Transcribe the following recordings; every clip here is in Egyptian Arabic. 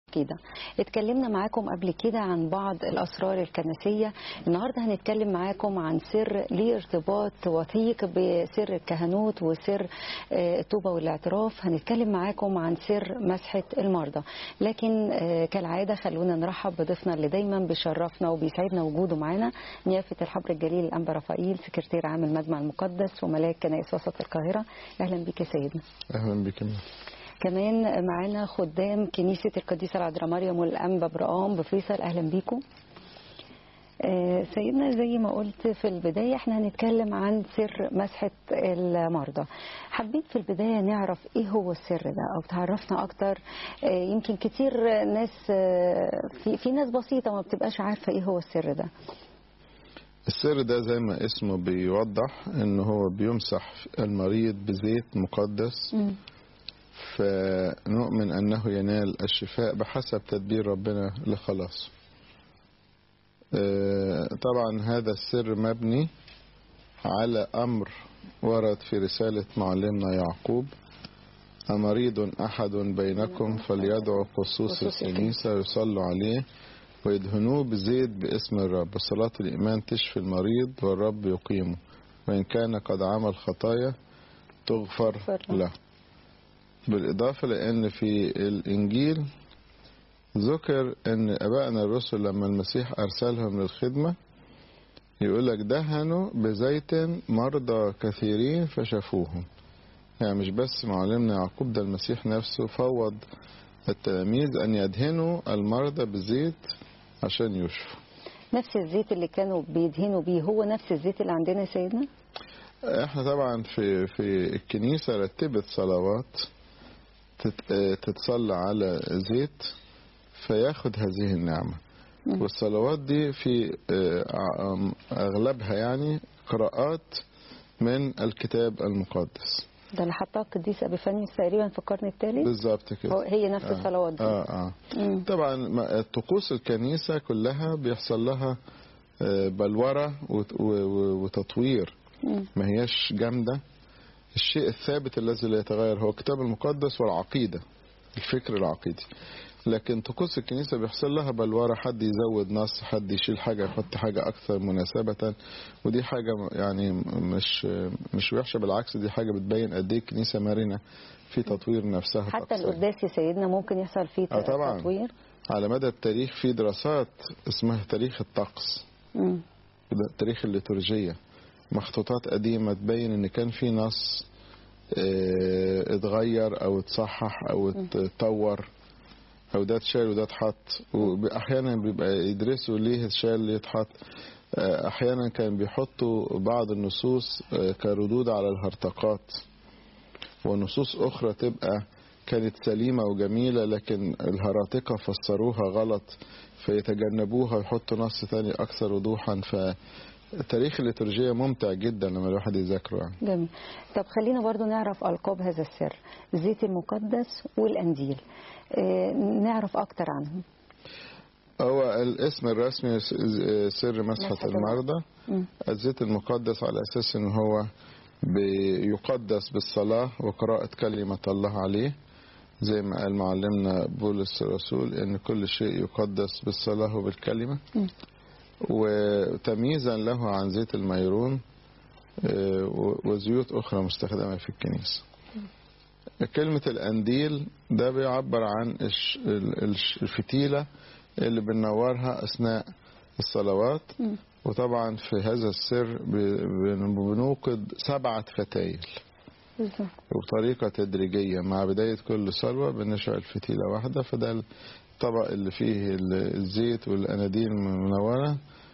كده اتكلمنا معاكم قبل كده عن بعض الأسرار الكنسية النهاردة هنتكلم معاكم عن سر ليه ارتباط وثيق بسر الكهنوت وسر آه، التوبة والاعتراف هنتكلم معاكم عن سر مسحة المرضى لكن آه، كالعادة خلونا نرحب بضيفنا اللي دايما بيشرفنا وبيسعدنا وجوده معانا نيافة الحبر الجليل الأنبا رفائيل سكرتير عام المجمع المقدس وملاك كنائس وسط القاهرة أهلا بك يا سيدنا اهلا بك يا كمان معانا خدام كنيسة القديسة العذراء مريم والأنبا برقام بفيصل أهلا بيكم آه، سيدنا زي ما قلت في البداية احنا هنتكلم عن سر مسحة المرضى حبيت في البداية نعرف ايه هو السر ده او تعرفنا اكتر آه، يمكن كتير ناس آه، في, في ناس بسيطة ما بتبقاش عارفة ايه هو السر ده السر ده زي ما اسمه بيوضح ان هو بيمسح المريض بزيت مقدس مم. فنؤمن انه ينال الشفاء بحسب تدبير ربنا لخلاصه آه، طبعا هذا السر مبني على امر ورد في رسالة معلمنا يعقوب أمريض أحد بينكم فليدعو خصوص الكنيسة يصلوا عليه ويدهنوه بزيت باسم الرب صلاة الإيمان تشفي المريض والرب يقيمه وإن كان قد عمل خطايا تغفر تغفر له. له بالإضافة لأن في الإنجيل ذكر أن أبائنا الرسل لما المسيح أرسلهم للخدمة يقول لك دهنوا بزيت مرضى كثيرين فشفوهم يعني مش بس معلمنا يعقوب ده المسيح نفسه فوض التلاميذ أن يدهنوا المرضى بزيت عشان يشفوا نفس الزيت اللي كانوا بيدهنوا بيه هو نفس الزيت اللي عندنا يا سيدنا احنا طبعا في في الكنيسة رتبت صلوات تت- آه، تتصلى على زيت فياخد هذه النعمة مم. والصلوات دي في آه، آم، أغلبها يعني قراءات من الكتاب المقدس ده اللي حطها القديس ابيفانيوس تقريبا في القرن الثالث بالظبط هو- كده هي نفس آه، الصلوات دي اه اه مم. طبعا ما- طقوس الكنيسة كلها بيحصل لها آه، بلورة وت- و- و- وتطوير مم. ما هياش جامدة الشيء الثابت الذي لا يتغير هو الكتاب المقدس والعقيدة الفكر العقيدي لكن طقوس الكنيسة بيحصل لها بلورة حد يزود نص حد يشيل حاجة يحط حاجة أكثر مناسبة ودي حاجة يعني مش مش وحشة بالعكس دي حاجة بتبين قد إيه الكنيسة مرنة في تطوير نفسها حتى طقسيا. القداس يا سيدنا ممكن يحصل فيه آه طبعاً. تطوير على مدى التاريخ في دراسات اسمها تاريخ الطقس مم. ده تاريخ الليتورجية مخطوطات قديمة تبين ان كان في نص اه، اتغير او اتصحح او اتطور او ده اتشال وده اتحط واحيانا بيبقى يدرسوا ليه اتشال ليه اتحط اه، احيانا كان بيحطوا بعض النصوص اه، كردود على الهرطقات ونصوص اخرى تبقى كانت سليمة وجميلة لكن الهراطقة فسروها غلط فيتجنبوها ويحطوا نص تاني أكثر وضوحا فتاريخ الليتورجية ممتع جدا لما الواحد يذاكره يعني. جميل طب خلينا برضو نعرف ألقاب هذا السر الزيت المقدس والأنديل آه، نعرف أكتر عنهم هو الاسم الرسمي س- سر مسحة مسحة المرضى مم. الزيت المقدس على أساس أن هو بيقدس بالصلاة وقراءة كلمة الله عليه زي ما قال معلمنا بولس الرسول أن كل شيء يقدس بالصلاة وبالكلمة مم. وتمييزا له عن زيت الميرون آه، و- وزيوت أخرى مستخدمة في الكنيسة كلمة الأنديل ده بيعبر عن الش- ال- الش- الفتيلة اللي بننورها أثناء الصلوات مم. وطبعا في هذا السر ب- بن- بنوقد سبعة فتايل بالظبط. وبطريقة تدريجية مع بداية كل صلوة بنشعل فتيلة واحدة فده الطبق اللي فيه ال- الزيت والأناديل المنورة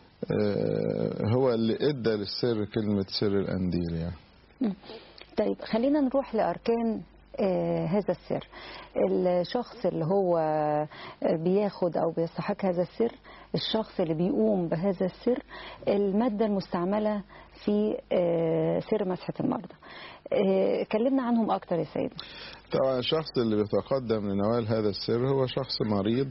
آه، هو اللي ادى للسر كلمة سر الأنديل يعني طيب خلينا نروح لأركان آه، هذا السر الشخص اللي هو آه، بياخد أو بيستحق هذا السر الشخص اللي بيقوم بهذا السر المادة المستعملة في آه، سر مسحة المرضى آه، كلمنا عنهم أكتر يا سيد طبعا الشخص اللي بيتقدم لنوال هذا السر هو شخص مريض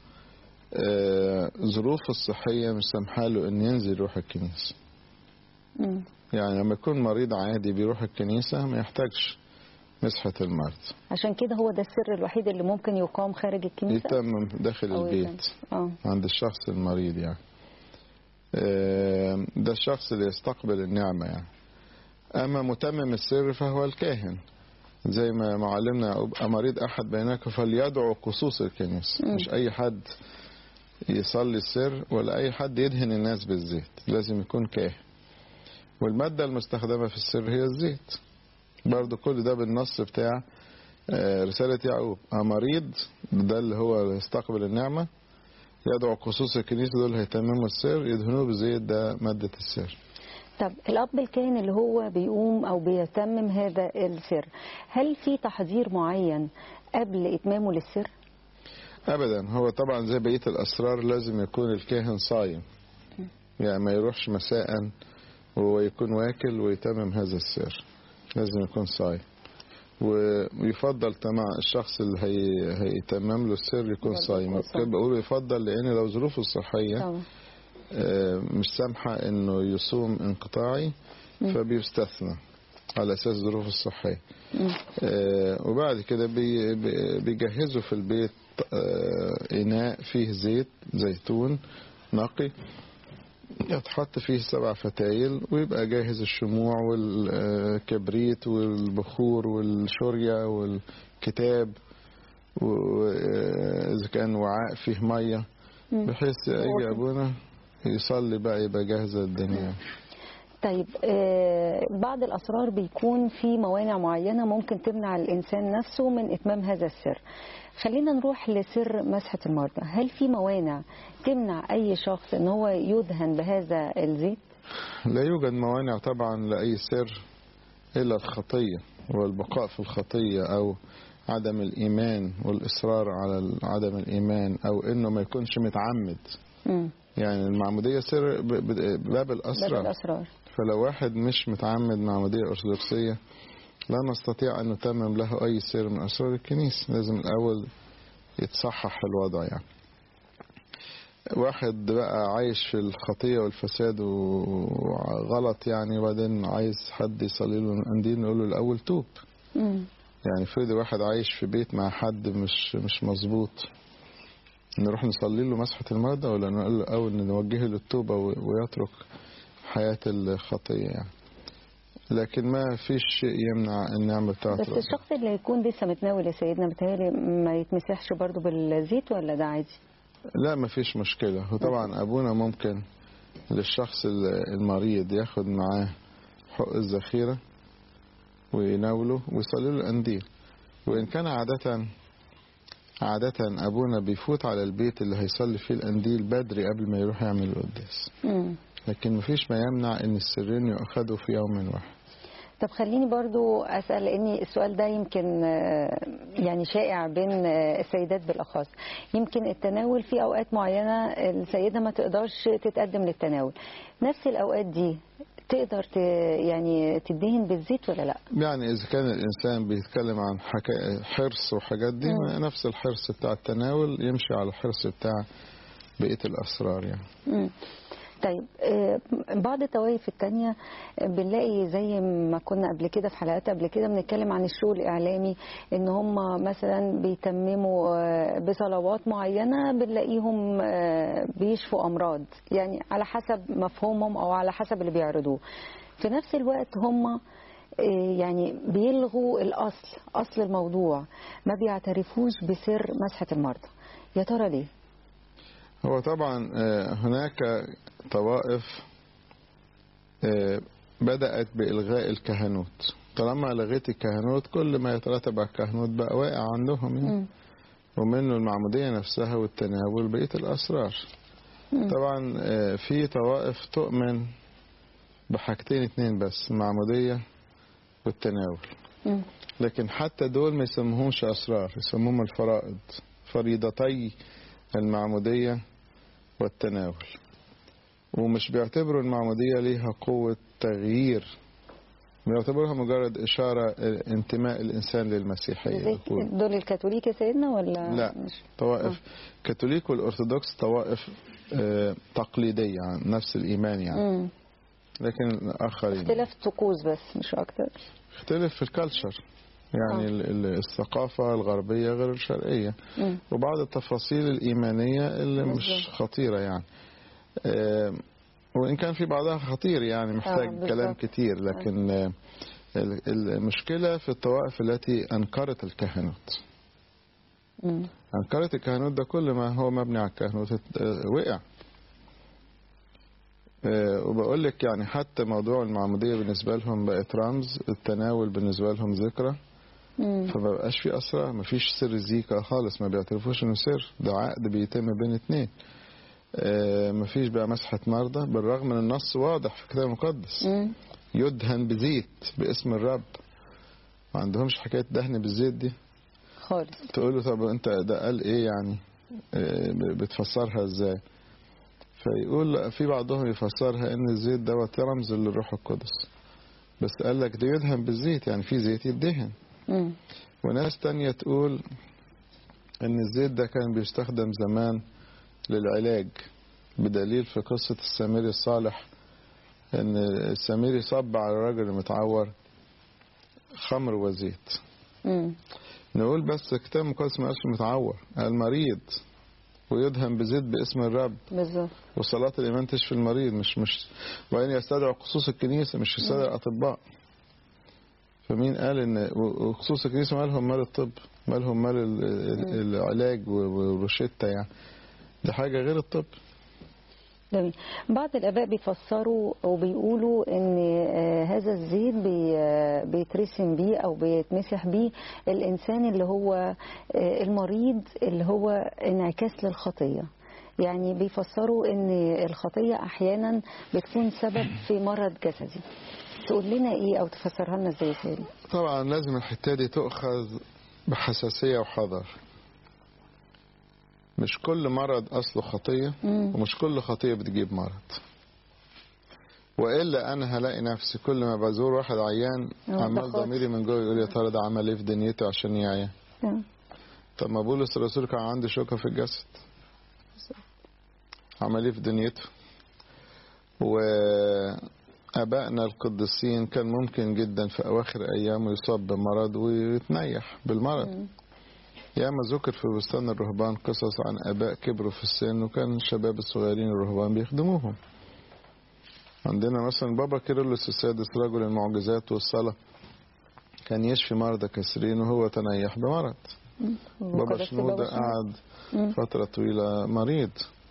آه، ظروفه الصحية مش سامحاله ان ينزل يروح الكنيسة مم. يعني لما يكون مريض عادي بيروح الكنيسة ما يحتاجش مسحة المرض عشان كده هو ده السر الوحيد اللي ممكن يقام خارج الكنيسة يتمم داخل أو البيت يتم. اه عند الشخص المريض يعني آه، ده الشخص اللي يستقبل النعمة يعني أما متمم السر فهو الكاهن زي ما معلمنا يعقوب أمريض أحد بينكم فليدعو قصوص الكنيسة مم. مش أي حد يصلي السر ولا أي حد يدهن الناس بالزيت لازم يكون كاهن والمادة المستخدمة في السر هي الزيت برضو كل ده بالنص بتاع آه، رسالة يعقوب أمريض ده اللي هو يستقبل النعمة يدعو قصوص الكنيسة دول هيتمموا السر يدهنوه بزيت ده مادة السر طب الأب الكاهن اللي هو بيقوم أو بيتمم هذا السر هل في تحضير معين قبل إتمامه للسر؟ أبدا هو طبعا زي بقية الأسرار لازم يكون الكاهن صايم يعني ما يروحش مساء وهو يكون واكل ويتمم هذا السر لازم يكون صايم ويفضل طبعا الشخص اللي هي... هيتمم له السر يكون برضه صايم يكون صايم. بقول يفضل لأن لو ظروفه الصحية طبعا آه، مش سامحة انه يصوم انقطاعي مم. فبيستثنى على اساس ظروفه الصحية مم. آه، وبعد كده بي- بي- بيجهزوا في البيت آه، اناء فيه زيت زيتون نقي يتحط فيه سبع فتايل ويبقى جاهز الشموع والكبريت والبخور والشورية والكتاب وإذا كان وعاء فيه مية مم. بحيث يجي هو- أبونا يصلي بقى يبقى جاهزة الدنيا طيب آه، بعض الأسرار بيكون في موانع معينة ممكن تمنع الإنسان نفسه من إتمام هذا السر خلينا نروح لسر مسحة المرضى هل في موانع تمنع أي شخص أن هو يدهن بهذا الزيت؟ لا يوجد موانع طبعا لأي سر إلا الخطية والبقاء في الخطية أو عدم الإيمان والإصرار على عدم الإيمان أو إنه ما يكونش متعمد مم. يعني المعمودية سر ب- ب- باب باب الأسرار الأسرار فلو واحد مش متعمد معمودية أرثوذكسية لا نستطيع أن نتمم له أي سر من أسرار الكنيسة لازم الأول يتصحح الوضع يعني واحد بقى عايش في الخطية والفساد وغلط يعني وبعدين عايز حد يصلي له قنديل نقول له الأول توب مم. يعني فرض واحد عايش في بيت مع حد مش مش مظبوط نروح نصلي له مسحة المرضى ولا نقول له أول نوجهه للتوبة و- ويترك حياة الخطية يعني لكن ما فيش شيء يمنع النعمة بتاعت بس ربنا. الشخص اللي يكون لسه متناول يا سيدنا بتهيألي ما يتمسحش برضو بالزيت ولا ده عادي؟ لا ما فيش مشكلة وطبعا أبونا ممكن للشخص ال- المريض ياخد معاه حق الذخيرة ويناوله ويصلي له القنديل وإن كان عادة عادة أبونا بيفوت على البيت اللي هيصلي فيه القنديل بدري قبل ما يروح يعمل القداس مم. لكن مفيش ما يمنع إن السرين يؤخذوا في يوم واحد طب خليني برضو أسأل لأن السؤال ده يمكن آه، يعني شائع بين آه، السيدات بالأخص يمكن التناول في أوقات معينة السيدة ما تقدرش تتقدم للتناول نفس الأوقات دي تقدر ت- يعني تدهن بالزيت ولا لا يعني إذا كان الإنسان بيتكلم عن حكا... حرص وحاجات دي مم. نفس الحرص بتاع التناول يمشي على الحرص بتاع بقية الأسرار يعني مم. طيب آه، بعض الطوائف التانية بنلاقي زي ما كنا قبل كده في حلقات قبل كده بنتكلم عن الشو الإعلامي إن هم مثلا بيتمموا آه، بصلوات معينة بنلاقيهم آه، بيشفوا أمراض يعني على حسب مفهومهم أو على حسب اللي بيعرضوه في نفس الوقت هم آه، يعني بيلغوا الأصل أصل الموضوع ما بيعترفوش بسر مسحة المرضى يا ترى ليه؟ هو طبعا آه، هناك طوائف آه، بدأت بإلغاء الكهنوت طالما لغيت الكهنوت كل ما يترتب على الكهنوت بقى واقع عندهم يعني. مم. ومنه المعمودية نفسها والتناول بقية الأسرار مم. طبعا آه، في طوائف تؤمن بحاجتين اتنين بس المعمودية والتناول مم. لكن حتى دول ما يسموهمش أسرار يسموهم الفرائض فريضتي المعمودية والتناول ومش بيعتبروا المعمودية ليها قوة تغيير بيعتبروها مجرد إشارة انتماء الإنسان للمسيحية زي دخول. دول الكاثوليك يا سيدنا ولا لا. مش طوائف كاثوليك والأرثوذكس طوائف آه، تقليدية عن نفس الإيمان يعني مم. لكن الآخرين اختلاف طقوس بس مش اكتر اختلف في الكالتشر يعني آه. ال- ال- الثقافة الغربية غير الشرقية مم. وبعض التفاصيل الإيمانية اللي مش بالظبط. خطيرة يعني آم، وإن كان في بعضها خطير يعني محتاج بالظبط. كلام كتير لكن آه، ال- المشكلة في الطوائف التي أنكرت الكهنوت مم. أنكرت الكهنوت ده كل ما هو مبني على الكهنوت ات- آه، وقع آه، وبقول لك يعني حتى موضوع المعمودية بالنسبة لهم بقت رمز التناول بالنسبة لهم ذكرى مم. فما بقاش في أسرار ما فيش سر زيكا خالص ما بيعترفوش إنه سر ده عقد بيتم بين اتنين آه، ما فيش بقى مسحة مرضى بالرغم من النص واضح في الكتاب المقدس مم. يدهن بزيت باسم الرب ما عندهمش حكاية دهن بالزيت دي خالص تقول له طب انت ده قال ايه يعني آه، بتفسرها ازاي فيقول لا، في بعضهم يفسرها ان الزيت دوت رمز للروح القدس بس قال لك ده يدهن بالزيت يعني في زيت يدهن مم. وناس تانية تقول ان الزيت ده كان بيستخدم زمان للعلاج بدليل في قصة السامري الصالح ان السامري صب على الراجل المتعور خمر وزيت مم. نقول بس الكتاب المقدس ما قالش متعور قال مريض ويدهن بزيت باسم الرب بالظبط وصلاة الإيمان تشفي المريض مش مش وإن يستدعوا خصوص الكنيسة مش يستدعوا الأطباء فمين قال إن وخصوص الكنيسة مالهم مال الطب مالهم مال ال- ال- العلاج والروشتة يعني دي حاجة غير الطب جميل بعض الآباء بيفسروا وبيقولوا إن آه، هذا الزيت بي- آه، بيترسم بيه أو بيتمسح بيه الإنسان اللي هو آه، المريض اللي هو انعكاس للخطية يعني بيفسروا إن الخطية أحيانا بتكون سبب في مرض جسدي تقول لنا إيه أو تفسرها لنا إزاي يا سيدي طبعا لازم الحتة دي تؤخذ بحساسية وحذر مش كل مرض أصله خطية مم. ومش كل خطية بتجيب مرض وإلا أنا هلاقي نفسي كل ما بزور واحد عيان آه، ده عمال خاطر. ضميري من جوه يقول يا ترى ده عمل إيه في دنيته عشان يعيا آه. طب ما بولس الرسول كان عنده شوكة في الجسد عمل إيه في دنيته وأبائنا القديسين كان ممكن جدا في أواخر أيامه يصاب بمرض ويتنيح بالمرض مم. ياما ذكر في بستان الرهبان قصص عن آباء كبروا في السن وكان الشباب الصغيرين الرهبان بيخدموهم عندنا مثلا بابا كيرلس السادس رجل المعجزات والصلاة كان يشفي مرضى كثيرين وهو تنيح بمرض مم. بابا وقداسة شنودة بابا قعد مم. فترة طويلة مريض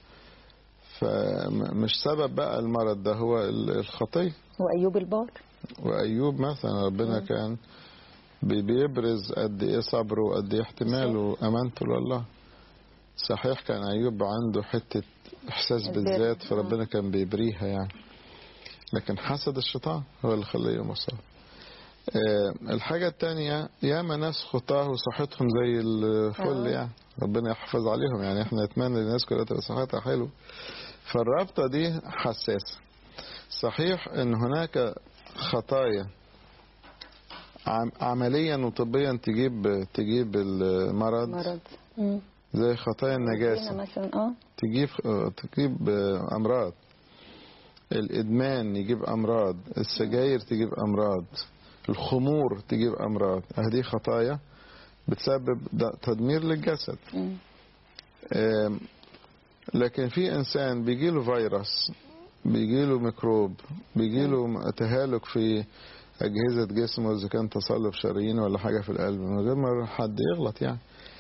فمش سبب بقى المرض ده هو ال- الخطية وأيوب البار وأيوب مثلا ربنا مم. كان بي- بيبرز قد إيه صبره وقد إيه احتماله وأمانته لله صحيح كان أيوب عنده حتة إحساس البر. بالذات آه. فربنا كان بيبريها يعني لكن حسد الشيطان هو اللي خليه مصاب آه، الحاجة التانية ياما ناس خطاه وصحتهم زي الفل آه. يعني ربنا يحفظ عليهم يعني احنا نتمنى للناس كلها تبقى صحتها حلو فالرابطة دي حساسة صحيح ان هناك خطايا عم- عمليا وطبيا تجيب تجيب المرض مرض مم. زي خطايا هنا النجاسة مثلا اه تجيب تجيب أمراض الإدمان يجيب أمراض السجاير تجيب أمراض الخمور تجيب أمراض هذه خطايا بتسبب د- تدمير للجسد مم. آم، لكن في إنسان بيجيله فيروس بيجيله ميكروب بيجيله تهالك في أجهزة جسمه إذا كان تصلب شرايين ولا حاجة في القلب من غير ما حد يغلط يعني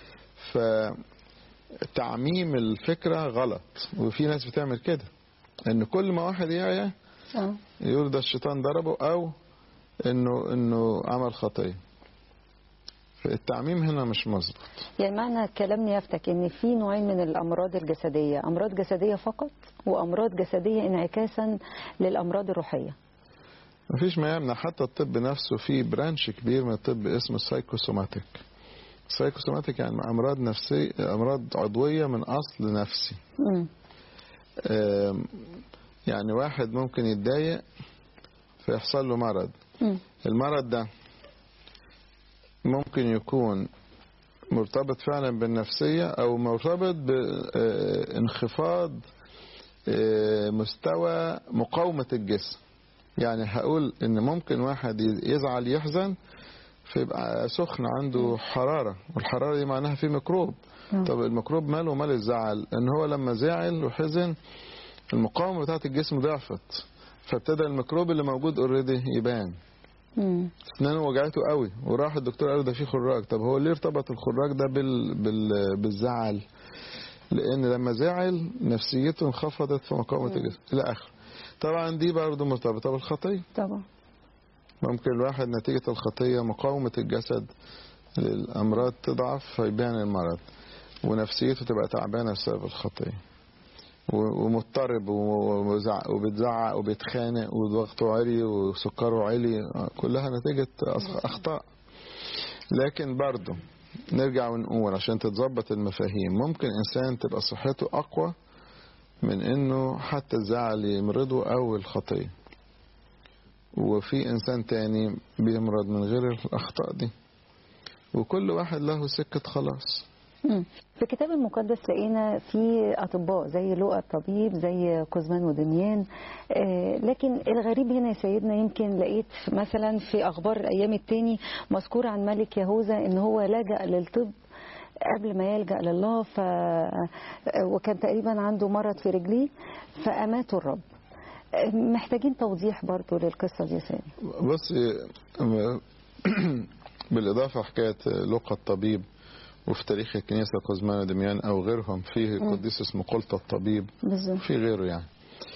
فتعميم الفكرة غلط وفي ناس بتعمل كده ان كل ما واحد يعيا اه يقول ده الشيطان ضربه او انه انه عمل خطيه فالتعميم هنا مش مظبوط يعني معنى كلام نيافتك ان في نوعين من الامراض الجسديه امراض جسديه فقط وامراض جسديه انعكاسا للامراض الروحيه مفيش ما يمنع حتى الطب نفسه في برانش كبير من الطب اسمه السايكوسوماتيك السايكوسوماتيك يعني امراض نفسيه امراض عضويه من اصل نفسي مم. آم، يعني واحد ممكن يتضايق فيحصل له مرض مم. المرض ده ممكن يكون مرتبط فعلا بالنفسية أو مرتبط بانخفاض مستوى مقاومة الجسم يعني هقول إن ممكن واحد يزعل يحزن فيبقى سخن عنده حرارة والحرارة دي معناها في ميكروب آه. طب الميكروب ماله مال الزعل ان هو لما زعل وحزن المقاومة بتاعت الجسم ضعفت فابتدى الميكروب اللي موجود اوريدي يبان مم. اسنانه وجعته قوي وراح الدكتور قال له ده في خراج طب هو ليه ارتبط الخراج ده بال... بال... بالزعل لان لما زعل نفسيته انخفضت في مقاومة الجسم الى اخره طبعا دي برضه مرتبطة بالخطية طبعا ممكن الواحد نتيجة الخطية مقاومة الجسد للأمراض تضعف فيبان المرض ونفسيته تبقى تعبانة بسبب الخطية و- ومضطرب وزع- وبتزعق وبيتخانق وضغطه عالي وسكره عالي كلها نتيجة أص- أخطاء لكن برضه نرجع ونقول عشان تتظبط المفاهيم ممكن إنسان تبقى صحته أقوى من إنه حتى الزعل يمرضه أو الخطية وفي إنسان تاني بيمرض من غير الأخطاء دي وكل واحد له سكة خلاص مم. في الكتاب المقدس لقينا في اطباء زي لؤى الطبيب زي كوزمان ودميان آه، لكن الغريب هنا يا سيدنا يمكن لقيت مثلا في اخبار الايام التاني مذكور عن ملك يهوذا ان هو لجأ للطب قبل ما يلجأ لله ف وكان تقريبا عنده مرض في رجليه فأماته الرب آه، محتاجين توضيح برضو للقصة دي يا سيدنا بص بالإضافة حكاية لقى الطبيب وفي تاريخ الكنيسة قزمان ودميان أو غيرهم فيه مم. قديس اسمه قلطة الطبيب بالظبط في غيره يعني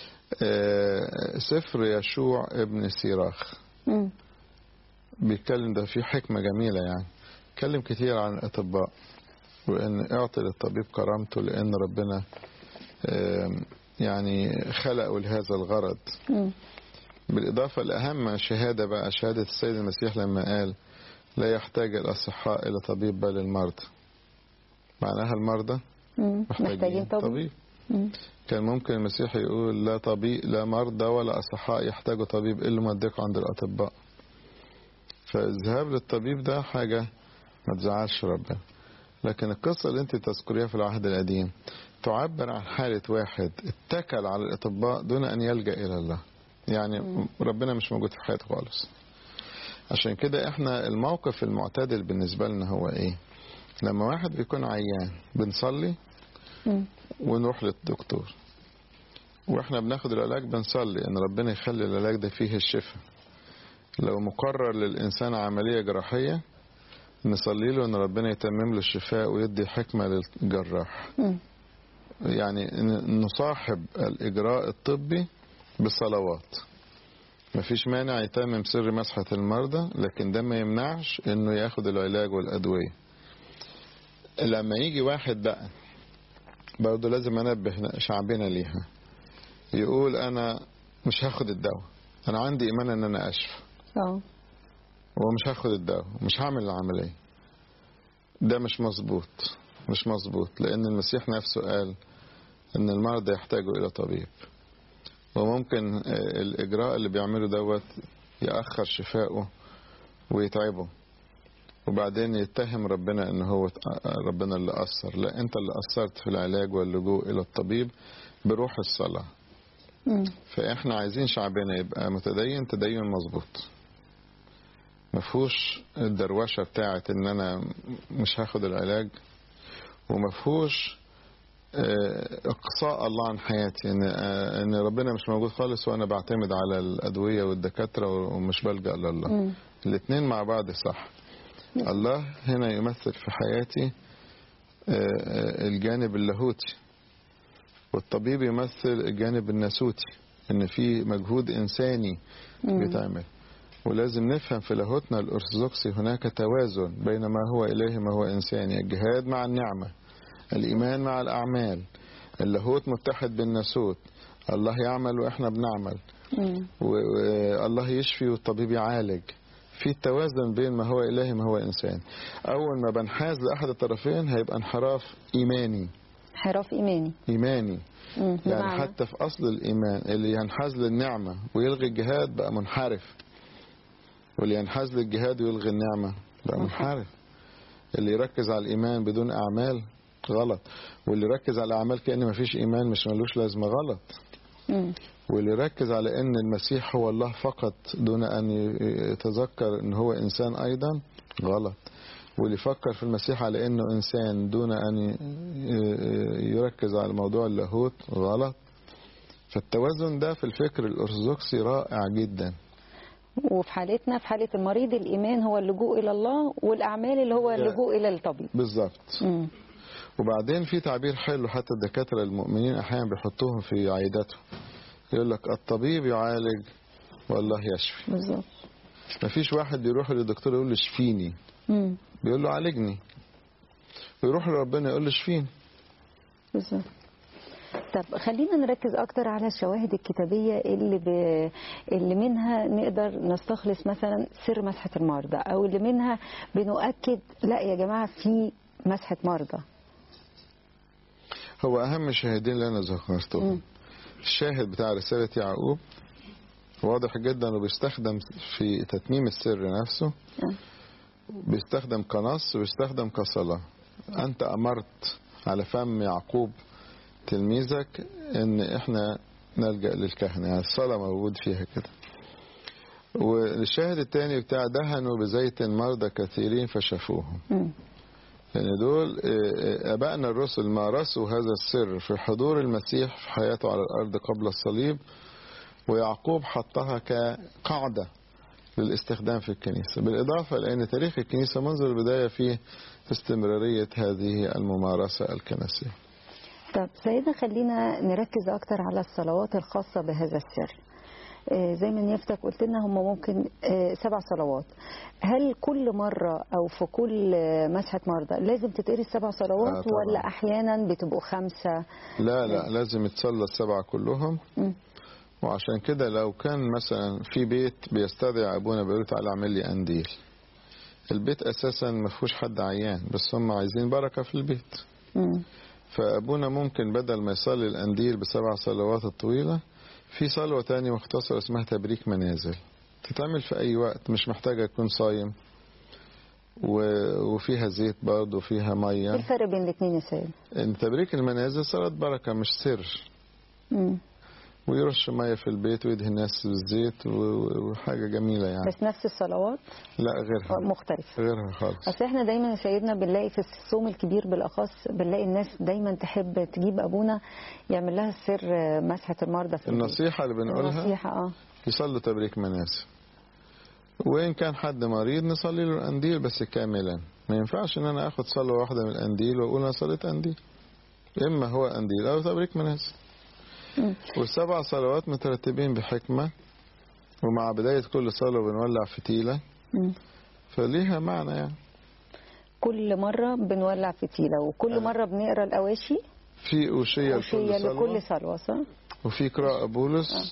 آه، سفر يشوع ابن سيراخ مم. بيتكلم ده فيه حكمة جميلة يعني اتكلم كتير عن الأطباء وإن اعطي للطبيب كرامته لأن ربنا آم، يعني خلقه لهذا الغرض مم. بالإضافة لأهم شهادة بقى شهادة السيد المسيح لما قال لا يحتاج الأصحاء إلى طبيب بل المرضى معناها المرضى مم. محتاجين طبيب طبيب مم. كان ممكن المسيح يقول لا طبيب لا مرضى ولا أصحاء يحتاجوا طبيب إلا ما اديكوا عند الأطباء فالذهاب للطبيب ده حاجة ما تزعلش ربنا لكن القصة اللي انت تذكريها في العهد القديم تعبر عن حالة واحد اتكل على الأطباء دون أن يلجأ إلى الله يعني ربنا مش موجود في حياته خالص عشان كده احنا الموقف المعتدل بالنسبة لنا هو ايه لما واحد بيكون عيان بنصلي مم. ونروح للدكتور واحنا بناخد العلاج بنصلي ان ربنا يخلي العلاج ده فيه الشفاء لو مقرر للانسان عملية جراحية نصلي له ان ربنا يتمم له الشفاء ويدي حكمة للجراح مم. يعني ن- نصاحب الاجراء الطبي بصلوات مفيش مانع يتمم سر مسحة المرضى لكن ده ما يمنعش انه ياخد العلاج والادوية لما يجي واحد بقى برضه لازم انبه شعبنا ليها يقول انا مش هاخد الدواء انا عندي ايمان ان انا اشفى اه ومش هاخد الدواء مش هعمل العملية ده مش مظبوط مش مظبوط لان المسيح نفسه قال ان المرضى يحتاجوا الى طبيب وممكن آه، الاجراء اللي بيعمله دوت ياخر شفائه ويتعبه وبعدين يتهم ربنا ان هو ربنا اللي اثر لا انت اللي اثرت في العلاج واللجوء الى الطبيب بروح الصلاه مم. فاحنا عايزين شعبنا يبقى متدين تدين مظبوط مفهوش الدروشه بتاعت ان انا مش هاخد العلاج ومفهوش آه، اقصاء الله عن حياتي ان آه، ان ربنا مش موجود خالص وانا بعتمد على الادويه والدكاتره ومش بلجا لله مم. الاثنين مع بعض صح الله هنا يمثل في حياتي آه، آه، الجانب اللاهوتي والطبيب يمثل الجانب الناسوتي ان في مجهود انساني مم. بيتعمل ولازم نفهم في لاهوتنا الارثوذكسي هناك توازن بين ما هو الهي ما هو انساني الجهاد مع النعمه الايمان مع الاعمال اللاهوت متحد بالناسوت الله يعمل واحنا بنعمل مم. والله يشفي والطبيب يعالج في التوازن بين ما هو إلهي ما هو إنسان أول ما بنحاز لأحد الطرفين هيبقى انحراف إيماني انحراف ايماني إيماني مم. يعني بمعنى؟ حتى في أصل الإيمان اللي ينحاز للنعمة ويلغي الجهاد بقى منحرف واللي ينحاز للجهاد ويلغي النعمة بقى منحرف اللي يركز على الإيمان بدون أعمال غلط واللي يركز على الأعمال كأن ما فيش إيمان مش ملوش لازمة غلط مم. واللي يركز على ان المسيح هو الله فقط دون ان يتذكر ان هو انسان ايضا غلط واللي يفكر في المسيح على انه انسان دون ان ي- يركز على موضوع اللاهوت غلط فالتوازن ده في الفكر الارثوذكسي رائع جدا وفي حالتنا في حالة المريض الإيمان هو اللجوء إلى الله والأعمال اللي هو اللجوء إلى الطبيب بالظبط مم. وبعدين في تعبير حلو حتى الدكاتره المؤمنين احيانا بيحطوهم في عياداتهم يقول لك الطبيب يعالج والله يشفي بالظبط مفيش واحد بيروح للدكتور يقول له اشفيني مم. بيقول له عالجني ويروح لربنا يقول له اشفيني بالظبط طب خلينا نركز اكتر على الشواهد الكتابيه اللي ب... اللي منها نقدر نستخلص مثلا سر مسحه المرضى او اللي منها بنؤكد لا يا جماعه في مسحه مرضى هو اهم الشاهدين اللي انا ذكرتهم الشاهد بتاع رساله يعقوب واضح جدا وبيستخدم في تتميم السر نفسه آه. بيستخدم كنص وبيستخدم كصلاه انت امرت على فم يعقوب تلميذك ان احنا نلجا للكهنه يعني الصلاه موجود فيها كده والشاهد الثاني بتاع دهنوا بزيت مرضى كثيرين فشفوهم مم. لأن دول آه، آبائنا الرسل مارسوا هذا السر في حضور المسيح في حياته على الأرض قبل الصليب ويعقوب حطها كقاعدة للاستخدام في الكنيسة بالإضافة لأن تاريخ الكنيسة منذ البداية فيه استمرارية هذه الممارسة الكنسية طب سيدنا خلينا نركز اكتر على الصلوات الخاصه بهذا السر آه، زي ما نيفتك قلت لنا هم ممكن آه، سبع صلوات هل كل مرة أو في كل آه، مسحة مرضى لازم تتقري السبع صلوات آه، طبعاً. ولا أحيانا بتبقوا خمسة لا لا لازم يتصلى السبعة كلهم مم. وعشان كده لو كان مثلا في بيت بيستدعي ابونا بيقول له تعالى اعمل لي قنديل البيت اساسا ما فيهوش حد عيان بس هم عايزين بركه في البيت مم. فابونا ممكن بدل ما يصلي القنديل بسبع صلوات الطويله في صلوه تانية مختصره اسمها تبريك منازل تتعمل في اي وقت مش محتاجه تكون صايم و- وفيها زيت برضه وفيها إيه ميه الفرق بين الاثنين يا سيد؟ ان تبريك المنازل صلاه بركه مش سر مم. ويرش ميه في البيت ويدهن الناس بالزيت و- و- وحاجه جميله يعني بس نفس الصلوات لا غيرها مختلفة غيرها خالص اصل احنا دايما يا سيدنا بنلاقي في الصوم الكبير بالاخص بنلاقي الناس دايما تحب تجيب ابونا يعمل لها السر آه، مسحه المرضى في البيت. النصيحة اللي بنقولها النصيحه اه يصلوا تبريك مناسب وإن كان حد مريض نصلي له القنديل بس كاملا ما ينفعش إن أنا آخد صلوة واحدة من القنديل وأقول أنا صليت قنديل إما هو قنديل أو تبريك مناسب مم. والسبع صلوات مترتبين بحكمة ومع بداية كل صلاة بنولع فتيلة مم. فليها معنى يعني كل مره بنولع فتيله وكل آه. مره بنقرا الاواشي في أوشية وشيه لكل لكل صلوة صلوه صح؟ وفي قراءة بولس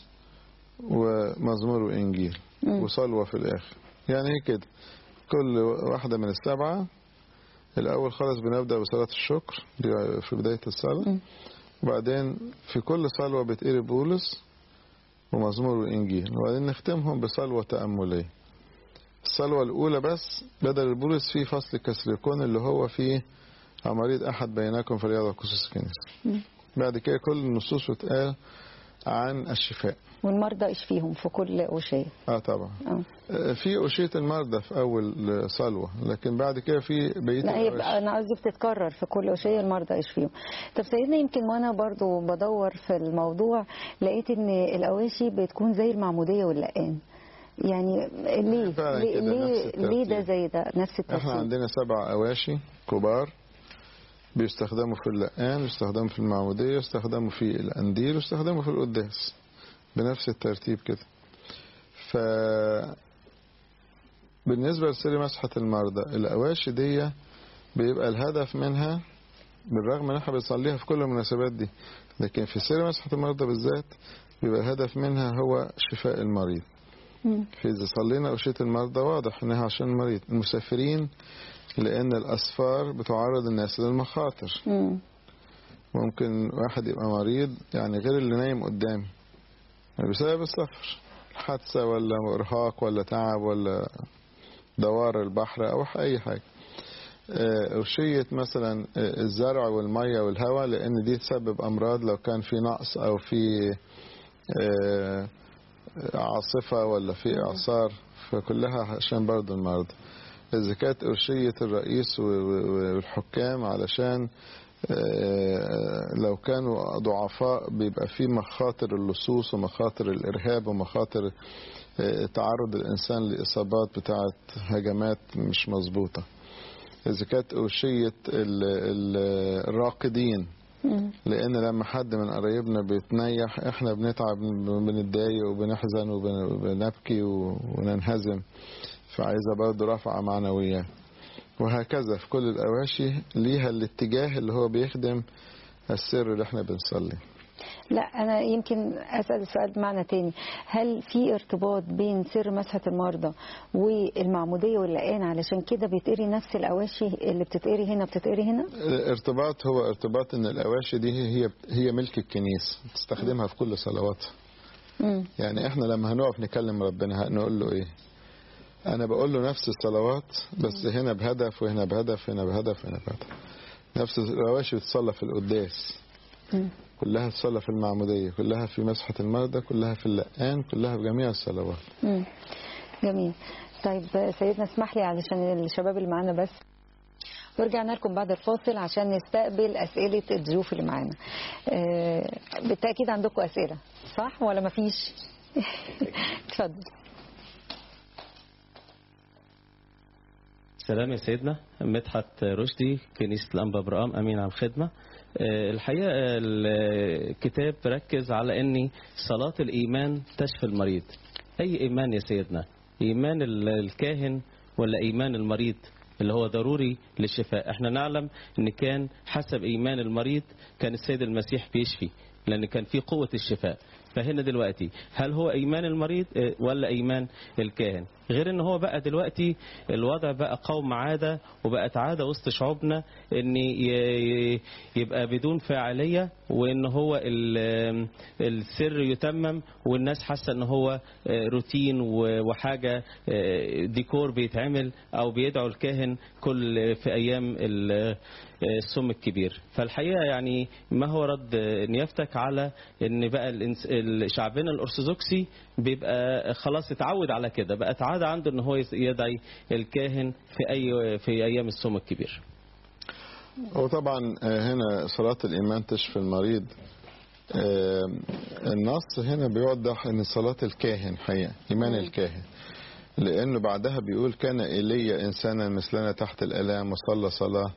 ومزمور وإنجيل مم. وصلوة في الآخر يعني هي كده كل واحدة من السبعة الأول خالص بنبدأ بصلاة الشكر دي في بداية الصلاة مم. وبعدين في كل صلوة بتقري بولس ومزمور وإنجيل وبعدين نختمهم بصلوة تأملية الصلوة الأولى بس بدل البولس في فصل كسليكون اللي هو فيه مريض أحد بينكم فليضع قصص الكنيسة مم. بعد كده كل النصوص بتقال عن الشفاء والمرضى اشفيهم في كل اوشيه اه طبعا اه في أشية المرضى في أول صلوة لكن بعد كده في بقية لا هي الأواشي. بقى انا قصدي بتتكرر في كل وشيه المرضى يشفيهم طب سيدنا يمكن وانا برضو بدور في الموضوع لقيت ان الاواشي بتكون زي المعموديه واللقان يعني ليه فعلا ليه كده، ليه, نفس ليه ده الترتيب. زي ده نفس احنا الترتيب عندنا سبع أواشي كبار بيستخدموا في اللقان بيستخدموا في المعمودية بيستخدموا في القنديل بيستخدموا في القداس بنفس الترتيب كده ف بالنسبة لسر مسحة المرضى الأواشي دي بيبقى الهدف منها بالرغم ان احنا بنصليها في كل المناسبات دي لكن في سر مسحة المرضى بالذات بيبقى الهدف منها هو شفاء المريض مم. فإذا صلينا أوشية المرضى واضح إنها عشان المريض المسافرين لأن الأسفار بتعرض الناس للمخاطر مم. ممكن واحد يبقى مريض يعني غير اللي نايم قدامي يعني بسبب السفر حادثة ولا إرهاق ولا تعب ولا دوار البحر أو أي حاجة آه، أوشية مثلا آه، الزرع والمية والهواء لأن دي تسبب أمراض لو كان في نقص أو في آه، عاصفة ولا في إعصار فكلها عشان برضه المرضى إذا كانت أرشية الرئيس و- و- والحكام علشان آه، لو كانوا ضعفاء بيبقى في مخاطر اللصوص ومخاطر الإرهاب ومخاطر آه، تعرض الإنسان لإصابات بتاعة هجمات مش مظبوطة إذا كانت أوشية ال- ال- الراقدين مم. لأن لما حد من قرايبنا بيتنيح إحنا بنتعب بنتضايق وبنحزن وبن- وبنبكي و- وننهزم فعايزة برضه رفعة معنوية وهكذا في كل الأواشي ليها الاتجاه اللي هو بيخدم السر اللي احنا بنصلي لا أنا يمكن أسأل السؤال بمعنى تاني هل في ارتباط بين سر مسحة المرضى والمعمودية واللقان علشان كده بيتقري نفس الأواشي اللي بتتقري هنا بتتقري هنا؟ الارتباط هو ارتباط ان الأواشي دي هي هي ملك الكنيسة تستخدمها في كل صلواتها مم. يعني احنا لما هنقف نكلم ربنا هنقول له ايه انا بقول له نفس الصلوات بس هنا بهدف وهنا بهدف هنا بهدف هنا بهدف نفس الرواشي بتصلى في القداس مم. كلها تصلى في المعمودية كلها في مسحة المرضى كلها في اللقان كلها في جميع الصلوات مم. جميل طيب سيدنا اسمح لي علشان الشباب اللي معانا بس ورجعنا لكم بعد الفاصل عشان نستقبل أسئلة الضيوف اللي معانا آه، بالتأكيد عندكم أسئلة صح ولا مفيش؟ اتفضل سلام يا سيدنا مدحت رشدي كنيسة الأنبا برقام أمين على الخدمة آه، الحقيقة الكتاب ركز على أن صلاة الإيمان تشفي المريض أي إيمان يا سيدنا إيمان ال- الكاهن ولا إيمان المريض اللي هو ضروري للشفاء احنا نعلم ان كان حسب ايمان المريض كان السيد المسيح بيشفي لان كان في قوة الشفاء فهنا دلوقتي هل هو ايمان المريض اه، ولا ايمان الكاهن غير ان هو بقى دلوقتي الوضع بقى قوم عادة وبقت عادة وسط شعوبنا ان ي- يبقى بدون فاعلية وان هو ال- السر يتمم والناس حاسة ان هو اه، روتين و- وحاجة اه، ديكور بيتعمل او بيدعو الكاهن كل في ايام ال- السم الكبير فالحقيقة يعني ما هو رد نيافتك على ان بقى الإنس- شعبنا الارثوذكسي بيبقى خلاص اتعود على كده بقت عادة عنده ان هو يدعي الكاهن في اي في ايام السم الكبير وطبعا آه، هنا صلاة الإيمان تشفي المريض آه، النص هنا بيوضح ان صلاة الكاهن حقيقة إيمان الكاهن لأنه بعدها بيقول كان إيليا إنسانا مثلنا تحت الآلام وصلى صلاة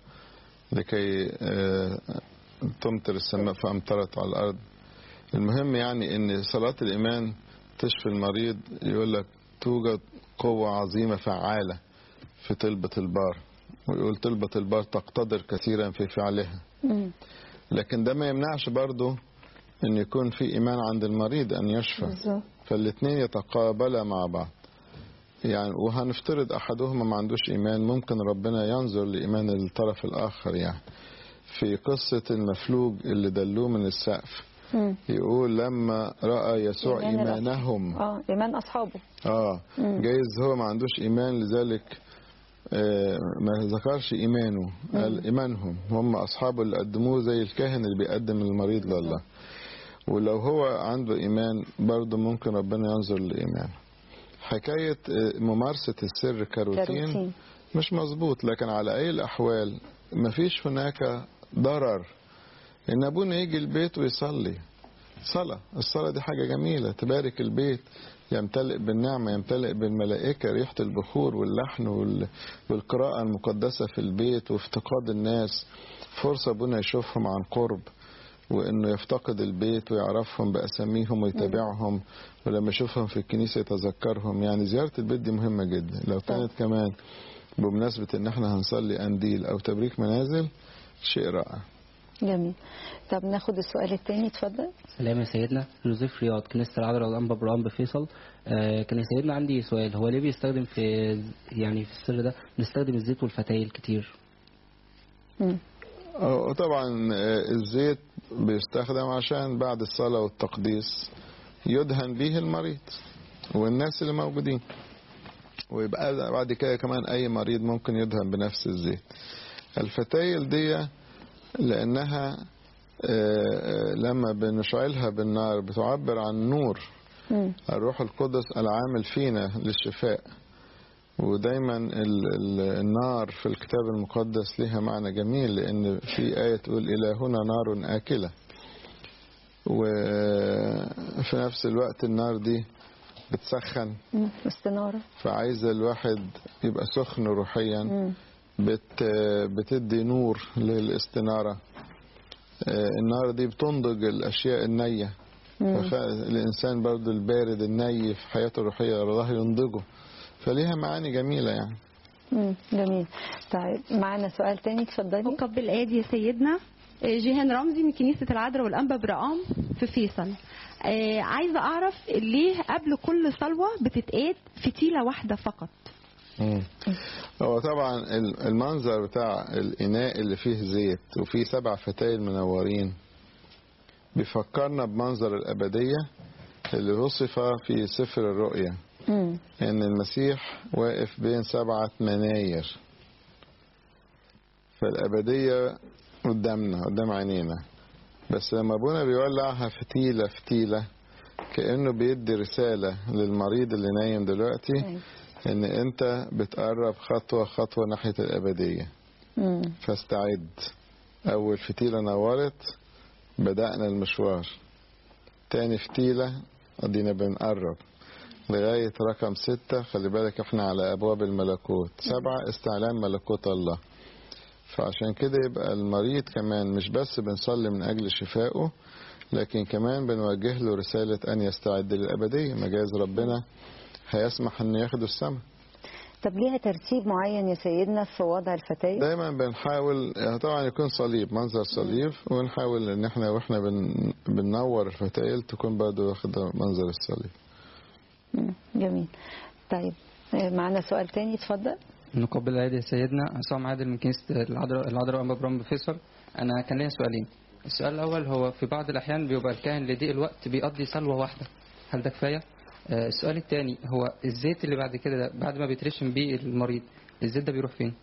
لكي آه، تمطر السماء فأمطرت على الأرض المهم يعني ان صلاة الإيمان تشفي المريض يقول لك توجد قوة عظيمة فعالة في طلبة البار ويقول طلبة البار تقتدر كثيرا في فعلها مم. لكن ده ما يمنعش برضه ان يكون في ايمان عند المريض ان يشفى بالظبط فالاثنين يتقابلا مع بعض يعني وهنفترض احدهما ما عندوش ايمان ممكن ربنا ينظر لايمان الطرف الاخر يعني في قصة المفلوج اللي دلوه من السقف مم. يقول لما رأى يسوع إيمان الأصحاب. إيمانهم اه إيمان أصحابه اه مم. جايز هو ما عندوش ايمان لذلك آه، ما ذكرش ايمانه قال ايمانهم هم اصحابه اللي قدموه زي الكاهن اللي بيقدم المريض لله ولو هو عنده ايمان برضه ممكن ربنا ينظر لايمانه حكايه آه، ممارسه السر كروتين كروتين مش مظبوط لكن على اي الاحوال مفيش هناك ضرر ان ابونا يجي البيت ويصلي صلاة الصلاة دي حاجة جميلة تبارك البيت يمتلئ بالنعمة يمتلئ بالملائكة ريحة البخور واللحن وال- والقراءة المقدسة في البيت وافتقاد الناس فرصة ابونا يشوفهم عن قرب وانه يفتقد البيت ويعرفهم باساميهم ويتابعهم ولما يشوفهم في الكنيسة يتذكرهم يعني زيارة البيت دي مهمة جدا لو كانت كمان بمناسبة ان احنا هنصلي انديل او تبريك منازل شيء رائع جميل طب ناخد السؤال التاني اتفضل سلام يا سيدنا يوسف رياض كنيسة العذراء الأنبا برام بفيصل آه كان يا سيدنا عندي سؤال هو ليه بيستخدم في يعني في السر ده بنستخدم الزيت والفتايل كتير مم. وطبعا آه، الزيت بيستخدم عشان بعد الصلاة والتقديس يدهن به المريض والناس اللي موجودين ويبقى بعد كده كمان أي مريض ممكن يدهن بنفس الزيت الفتايل دي لأنها آه، لما بنشعلها بالنار بتعبر عن نور مم. الروح القدس العامل فينا للشفاء ودايما ال- ال- النار في الكتاب المقدس لها معنى جميل لأن في آية تقول إلهنا نار آكلة وفي نفس الوقت النار دي بتسخن مم. استنارة فعايز الواحد يبقى سخن روحيا مم. بت بتدي نور للاستنارة آه، النار دي بتنضج الأشياء النية مم. فالإنسان برضو البارد الني في حياته الروحية الله ينضجه فليها معاني جميلة يعني مم. جميل طيب معانا سؤال تاني اتفضلي مقبل آدي يا سيدنا آه، جيهان رمزي من كنيسة العذراء والأنبا برقام في فيصل آه، عايزة أعرف ليه قبل كل صلوة بتتقاد فتيلة واحدة فقط هو طبعا ال- المنظر بتاع الإناء اللي فيه زيت وفيه سبع فتايل منورين بيفكرنا بمنظر الأبدية اللي وصف في سفر الرؤيا مم. ان المسيح واقف بين سبعة مناير فالأبدية قدامنا قدام عينينا بس لما ابونا بيولعها فتيلة فتيلة كأنه بيدي رسالة للمريض اللي نايم دلوقتي أيوة. ان انت بتقرب خطوة خطوة ناحية الأبدية مم. فاستعد أول فتيلة نورت بدأنا المشوار تاني فتيلة ادينا بنقرب لغاية رقم ستة خلي بالك احنا على أبواب الملكوت سبعة استعلام ملكوت الله فعشان كده يبقى المريض كمان مش بس بنصلي من أجل شفائه لكن كمان بنوجه له رسالة أن يستعد للأبدية مجاز ربنا هيسمح أنه ياخده السماء طب ليها ترتيب معين يا سيدنا في وضع الفتايل دايما بنحاول طبعا يكون صليب منظر صليب ونحاول ان احنا واحنا بن بننور الفتايل تكون برضه واخده منظر الصليب مم. جميل طيب آه، معانا سؤال تاني اتفضل نقبل العيد يا سيدنا عصام عادل من كنيسة العذراء العذراء أنبا برام بفيصل أنا كان ليا سؤالين السؤال الأول هو في بعض الأحيان بيبقى الكاهن لضيق الوقت بيقضي صلوة واحدة هل ده كفاية؟ آه، السؤال الثاني هو الزيت اللي بعد كده ده بعد ما بيترشم بيه المريض الزيت ده بيروح فين؟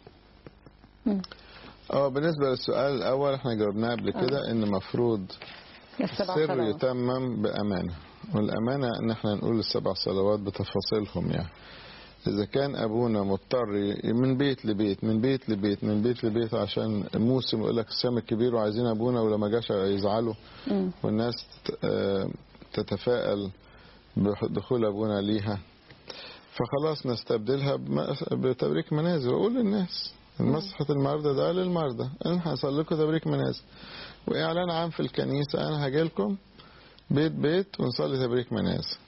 اه بالنسبه للسؤال الاول احنا جاوبناه قبل كده ان المفروض السبع السر صلوات يتمم بامانه والامانه ان احنا نقول السبع صلوات بتفاصيلهم يعني إذا كان أبونا مضطر ي- من بيت لبيت من بيت لبيت من بيت لبيت عشان موسم يقول لك السام الكبير وعايزين أبونا ولو ما جاش يزعلوا مم. والناس ت- آه، تتفائل بدخول أبونا ليها فخلاص نستبدلها بم- بتبريك منازل وأقول للناس مسحة المرضى ده للمرضى أنا هصلي لكم تبريك منازل وإعلان عام في الكنيسة أنا هاجي لكم بيت بيت ونصلي تبريك منازل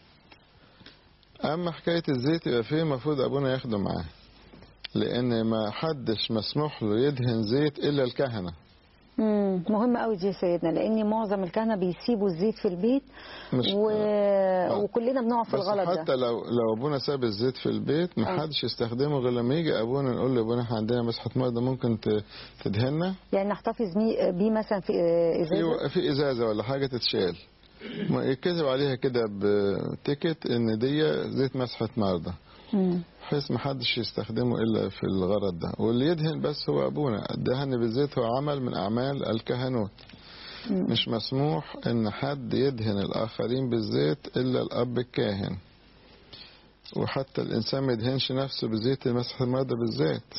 أما حكاية الزيت يبقى فيه المفروض أبونا ياخده معاه لأن ما حدش مسموح له يدهن زيت إلا الكهنة مم. مهم قوي دي يا سيدنا لان معظم الكهنه بيسيبوا الزيت في البيت مش و... وكلنا بنقع في بس الغلط حتى ده لو لو ابونا ساب الزيت في البيت ما آه. حدش يستخدمه غير لما يجي ابونا نقول له ابونا احنا عندنا مسحه مرضى ممكن ت- تدهننا يعني نحتفظ بيه بيه مثلا في آه، ازازه في في ازازه ولا حاجه تتشال ما يتكتب عليها كده بتيكت ان دي زيت مسحه مرضى مم. بحيث ما حدش يستخدمه الا في الغرض ده واللي يدهن بس هو ابونا الدهن بالزيت هو عمل من اعمال الكهنوت مش مسموح ان حد يدهن الاخرين بالزيت الا الاب الكاهن وحتى الانسان ما يدهنش نفسه بزيت مسح المرضى بالزيت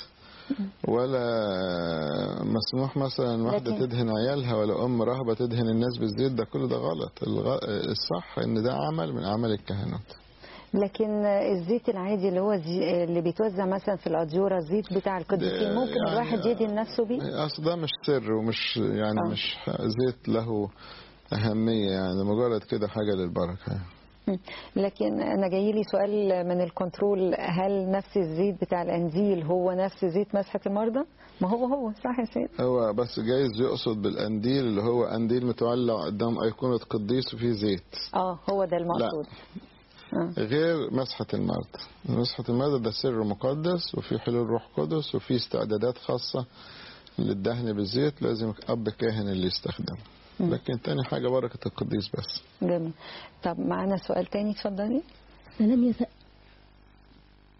ولا مسموح مثلا واحدة لكن- تدهن عيالها ولا أم رهبة تدهن الناس بالزيت ده كله ده غلط الغ... الصح إن ده عمل من أعمال الكهنوت لكن الزيت العادي اللي هو زي... اللي بيتوزع مثلا في الاديوره الزيت بتاع القديسين ده ممكن يعني- الواحد يدهن نفسه بيه أصل ده مش سر ومش يعني آه. مش زيت له أهمية يعني مجرد كده حاجة للبركة يعني. مم. لكن انا جاي لي سؤال من الكنترول هل نفس الزيت بتاع الانزيل هو نفس زيت مسحه المرضى ما هو هو صح يا سيد هو بس جايز يقصد بالقنديل اللي هو قنديل متولع قدام أيقونة قديس وفيه زيت اه هو ده المقصود آه. غير مسحة المرضى مسحة المرضى ده سر مقدس وفي حلول روح قدس وفي استعدادات خاصة للدهن بالزيت لازم أب كاهن اللي يستخدمه لكن تاني حاجة بركة القديس بس جميل طب معانا سؤال تاني اتفضلي سلام يا س...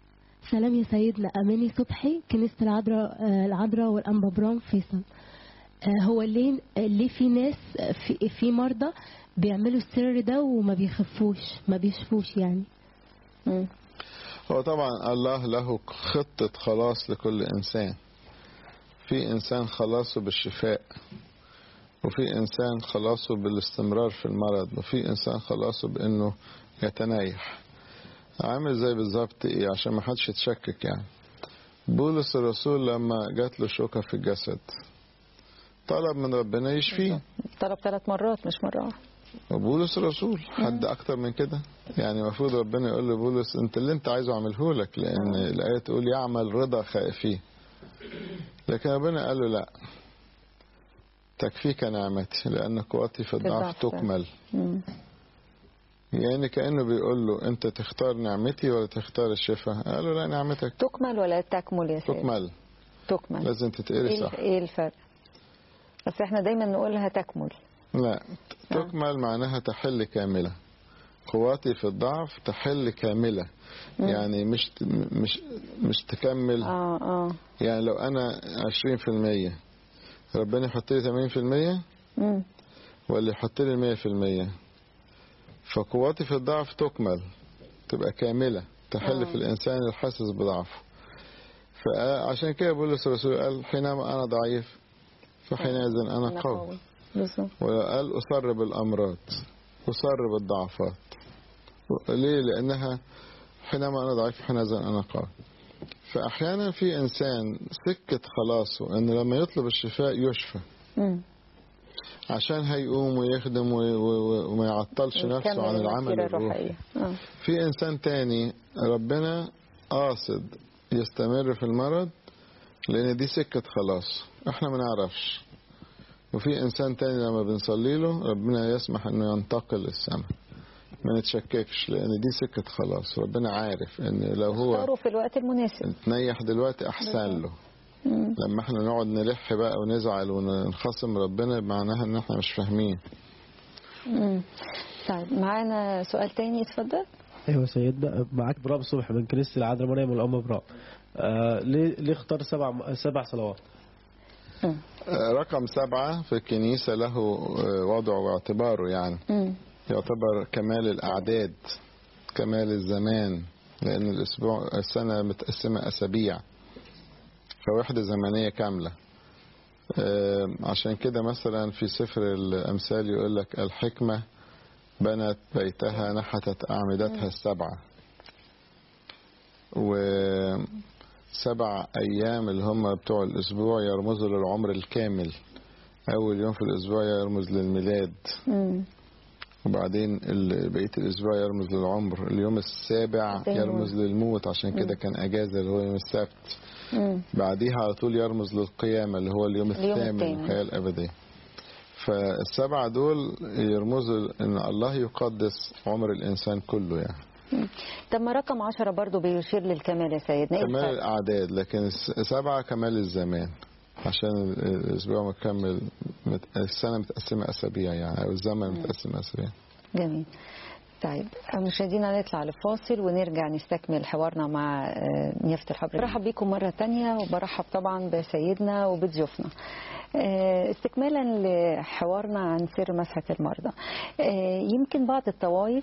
سلام يا سيدنا أماني صبحي كنيسة العذراء آه، العذراء والأنبا برام فيصل آه، هو ليه ليه في ناس آه، في, في مرضى بيعملوا السر ده وما بيخفوش ما بيشفوش يعني مم. هو طبعا الله له خطة خلاص لكل إنسان في إنسان خلاصه بالشفاء وفي إنسان خلاصه بالاستمرار في المرض وفي إنسان خلاصه بأنه يتنايح عامل زي بالظبط إيه عشان ما حدش يتشكك يعني بولس الرسول لما جات له شوكة في الجسد طلب من ربنا يشفيه طلب ثلاث مرات مش مرة واحدة وبولس رسول حد اكتر من كده يعني المفروض ربنا يقول لبولس انت اللي انت عايزه اعمله لك لان الايه تقول يعمل رضا خائفيه لكن ربنا قال له لا تكفيك نعمتي لان قوتي في الضعف الضعف. تكمل مم. يعني كانه بيقول له انت تختار نعمتي ولا تختار الشفاء قال له لا نعمتك تكمل ولا تكمل يا سيدي تكمل تكمل لازم تتقري ايه صح الف- ايه الفرق بس احنا دايما نقولها تكمل لا تكمل معناها تحل كاملة قواتي في الضعف تحل كاملة يعني مش مش مش تكمل اه اه يعني لو أنا 20% ربنا يحط لي 80% مم. ولا يحط لي 100% فقواتي في الضعف تكمل تبقى كاملة تحل في الإنسان الحاسس بضعفه فعشان كده بولس الرسول قال حينما أنا ضعيف فحينئذ أنا أنا قوي قوي بالظبط وقال أصر بالأمراض أصر بالضعفات ليه لأنها حينما أنا ضعيف حينئذ أنا قوي فأحيانا في إنسان سكة خلاصه أن لما يطلب الشفاء يشفى مم. عشان هيقوم ويخدم و- و- وما يعطلش يكمل نفسه عن العمل المسيرة الروحي الروحية اه في إنسان تاني ربنا قاصد يستمر في المرض لأن دي سكة خلاص احنا ما نعرفش وفي إنسان تاني لما بنصلي له ربنا يسمح إنه ينتقل للسماء ما نتشككش لأن دي سكة خلاص ربنا عارف إن لو هو اختاروا في الوقت المناسب تنيح دلوقتي أحسن له مم. لما احنا نقعد نلح بقى ونزعل ونخصم ربنا معناها إن احنا مش فاهمين مم. طيب معانا سؤال تاني اتفضل ايوه سيدنا معاك براء الصبح من كنيسه العذراء مريم والام براء آه ليه ليه اختار سبع سبع صلوات؟ مم. رقم سبعة في الكنيسة له وضعه واعتباره يعني مم. يعتبر كمال الأعداد كمال الزمان لأن الأسبوع السنة متقسمة أسابيع فوحدة زمنية كاملة آه، عشان كده مثلا في سفر الأمثال يقول لك الحكمة بنت بيتها نحتت أعمدتها السبعة وسبع أيام اللي هم بتوع الأسبوع يرمزوا للعمر الكامل أول يوم في الأسبوع يرمز للميلاد مم. وبعدين ال- بقية الأسبوع يرمز للعمر اليوم السابع أيوة. يرمز للموت عشان كده كان أجازة اللي هو يوم السبت مم. بعديها على طول يرمز للقيامة اللي هو اليوم اليوم الثامن الثامن. الحياة الأبدية فالسبعة دول يرمزوا إن الله يقدس عمر الإنسان كله يعني طب ما رقم عشرة برضو بيشير للكمال يا سيدنا ايه كمال الفرق؟ الأعداد لكن الس- سبعة كمال الزمان عشان ال- الأسبوع مكمل مت- السنة متقسمة أسابيع يعني أو الزمن متقسم أسابيع جميل طيب مشاهدينا نطلع لفاصل ونرجع نستكمل حوارنا مع آه، نيافة الحبر برحب بيكم مرة تانية وبرحب طبعا بسيدنا وبضيوفنا آه، استكمالا لحوارنا عن سر مسحة المرضى آه، يمكن بعض الطوائف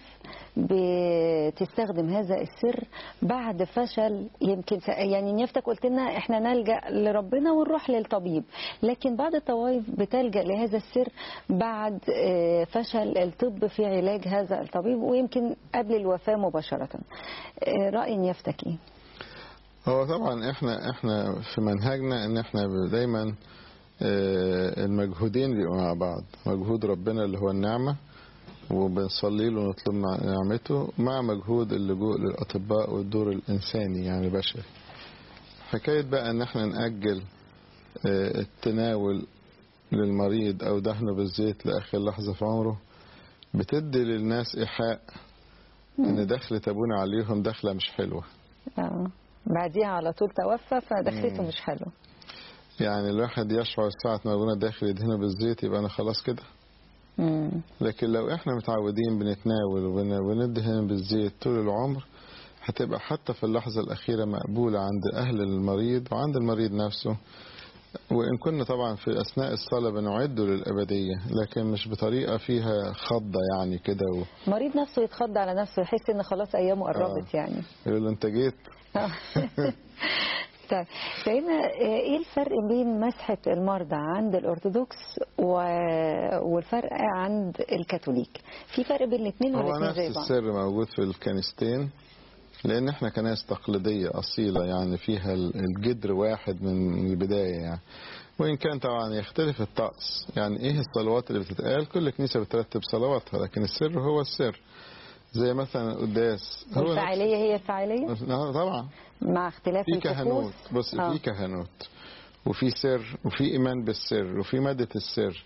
بتستخدم هذا السر بعد فشل يمكن س- يعني نيافتك قلت لنا احنا نلجأ لربنا ونروح للطبيب لكن بعض الطوائف بتلجأ لهذا السر بعد آه، فشل الطب في علاج هذا الطبيب ويمكن قبل الوفاة مباشرة آه، رأي نيافتك ايه؟ هو طبعا احنا احنا في منهجنا ان احنا دايما آه، المجهودين بيبقوا مع بعض مجهود ربنا اللي هو النعمة وبنصلي له ونطلب مع- نعمته مع مجهود اللجوء للأطباء والدور الإنساني يعني بشري حكاية بقى ان احنا نأجل آه، التناول للمريض او دهنه بالزيت لآخر لحظة في عمره بتدي للناس إيحاء ان دخلة ابونا عليهم دخلة مش حلوة آه. بعديها على طول توفى فدخلته مش حلوه يعني الواحد يشعر ساعة ما ابونا داخل يدهنه بالزيت يبقى انا خلاص كده مم. لكن لو احنا متعودين بنتناول وبن- وندهن بالزيت طول العمر هتبقى حتى في اللحظة الأخيرة مقبولة عند أهل المريض وعند المريض نفسه وإن كنا طبعا في أثناء الصلاة بنعده للأبدية لكن مش بطريقة فيها خضة يعني كده و... مريض نفسه يتخض على نفسه يحس ان خلاص ايامه قربت يعني يقول له أنت جيت طيب سيدنا ايه الفرق بين مسحة المرضى عند الارثوذكس و... والفرق عند الكاثوليك في فرق بين الاثنين هو ولا الاثنين نفس زي بعض السر موجود في الكنيستين لأن احنا كنايس تقليدية أصيلة يعني فيها ال- الجدر واحد من البداية يعني وإن كان طبعا يختلف الطقس يعني إيه الصلوات اللي بتتقال كل كنيسة بترتب صلواتها لكن السر هو السر زي مثلا القداس هو نفس- والفعالية هي الفعالية آه، طبعا مع اختلاف في كهنوت الطقوس بص آه. في كهنوت وفي سر وفي ايمان بالسر وفي ماده السر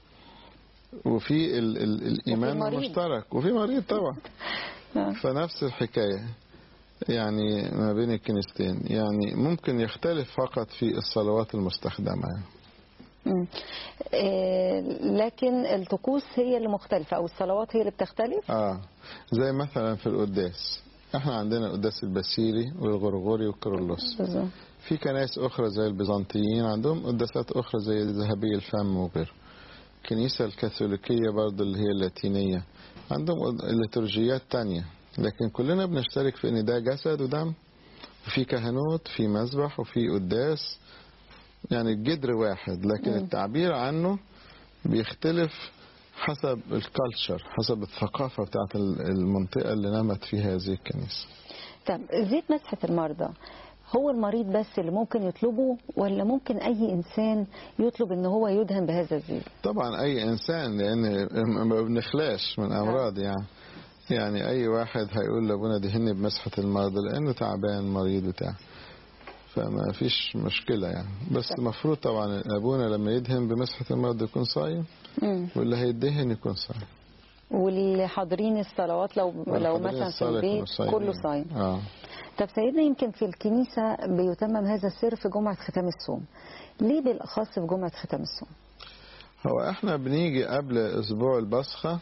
وفي ال ال الايمان مريض. المشترك وفي مريض طبعا آه. فنفس الحكايه يعني ما بين الكنيستين يعني ممكن يختلف فقط في الصلوات المستخدمه مم. آه، لكن الطقوس هي اللي مختلفة أو الصلوات هي اللي بتختلف اه زي مثلا في القداس احنا عندنا القداس البسيلي والغرغوري والكرولوس بالظبط. في كنائس أخرى زي البيزنطيين عندهم قداسات أخرى زي ذهبي الفم وغيره الكنيسة الكاثوليكية برضو اللي هي اللاتينية عندهم ليتورجيات تانية لكن كلنا بنشترك في ان ده جسد ودم وفي كهنوت في مذبح وفي قداس يعني الجدر واحد لكن التعبير عنه بيختلف حسب الكالتشر حسب الثقافة بتاعت المنطقة اللي نمت فيها هذه الكنيسة طب زيت مسحة المرضى هو المريض بس اللي ممكن يطلبه ولا ممكن أي إنسان يطلب إن هو يدهن بهذا الزيت طبعا اي انسان لان ما بنخلاش من امراض يعني يعني اي واحد هيقول لابونا دهني بمسحه المرضى لانه تعبان مريض بتاع فما فيش مشكله يعني بس المفروض طبعا ابونا لما يدهن بمسحه المرضى يكون صايم مم. واللي هيدهن يكون صايم واللي حاضرين الصلوات لو لو والحاضرين مثلا في الصلاة يكونوا البيت صايمين. كله صايم اه طب سيدنا يمكن في الكنيسة بيتمم هذا السر في جمعة ختام الصوم ليه بالأخص في جمعة ختام الصوم هو احنا بنيجي قبل اسبوع البصخة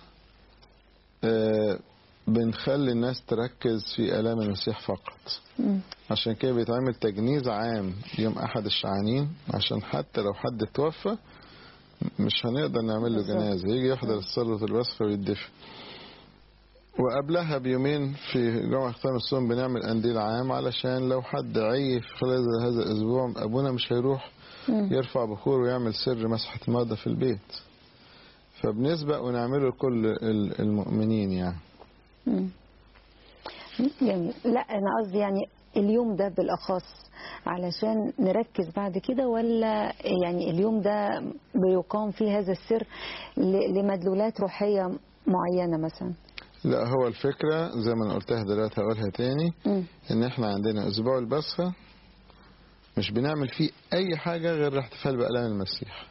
آه، بنخلي الناس تركز في الام المسيح فقط مم. عشان كده بيتعمل تجنيز عام يوم احد الشعانين عشان حتى لو حد توفى مش هنقدر نعمل له بالظبط. جنازه يجي يحضر صلاه الوصفه ويدفن وقبلها بيومين في جمعة ختام الصوم بنعمل قنديل عام علشان لو حد عي في خلال هذا الأسبوع أبونا مش هيروح مم. يرفع بخور ويعمل سر مسحة المرضى في البيت فبنسبق ونعمله لكل ال- المؤمنين يعني مم. جميل لا أنا قصدي يعني اليوم ده بالأخص علشان نركز بعد كده ولا يعني اليوم ده بيقام فيه هذا السر ل- لمدلولات روحية معينة مثلا لا هو الفكرة زي ما أنا قلتها دلوقتي هقولها تاني مم. ان احنا عندنا اسبوع البصخة مش بنعمل فيه اي حاجة غير الاحتفال بألام المسيح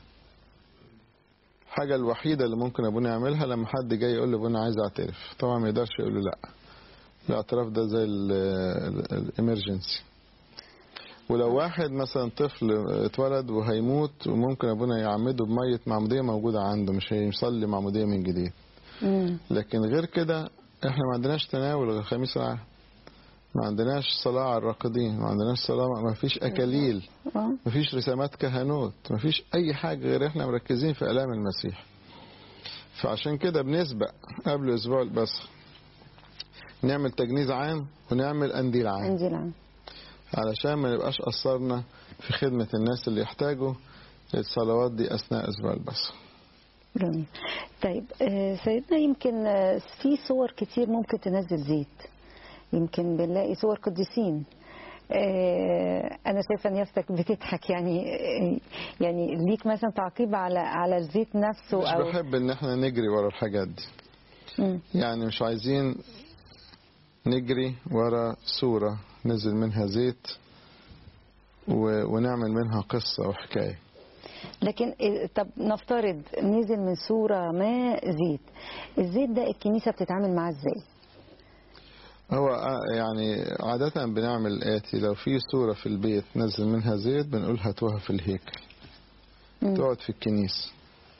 الحاجة الوحيدة اللي ممكن ابونا يعملها لما حد جاي يقول لابونا عايز اعترف طبعا ما يقدرش يقول له لا الاعتراف ده زي الامرجنسي ولو واحد مثلا طفل اتولد وهيموت وممكن ابونا يعمده بمية معمودية موجودة عنده مش هيصلي معمودية من جديد مم. لكن غير كده احنا ما عندناش تناول غير خميس العهد ما عندناش صلاة على الراقدين ما عندناش صلاة ما فيش أكاليل اه ما فيش رسامات كهنوت ما فيش أي حاجة غير احنا مركزين في آلام المسيح فعشان كده بنسبق قبل أسبوع البصخ نعمل تجنيز عام ونعمل قنديل عام عندي العام علشان ما نبقاش قصرنا في خدمة الناس اللي يحتاجوا الصلوات دي أثناء أسبوع البصخ جميل طيب آه، سيدنا يمكن آه، في صور كتير ممكن تنزل زيت يمكن بنلاقي صور قديسين آه، انا شايفه ان يفتك بتضحك يعني آه، يعني ليك مثلا تعقيب على على الزيت نفسه مش او بحب ان احنا نجري ورا الحاجات دي مم. يعني مش عايزين نجري ورا صورة نزل منها زيت و... ونعمل منها قصة وحكاية لكن آه، طب نفترض نزل من صوره ما زيت الزيت ده الكنيسه بتتعامل معاه ازاي هو آه يعني عادة بنعمل الآتي لو في صورة في البيت نزل منها زيت بنقول هاتوها في الهيكل مم. تقعد في الكنيسة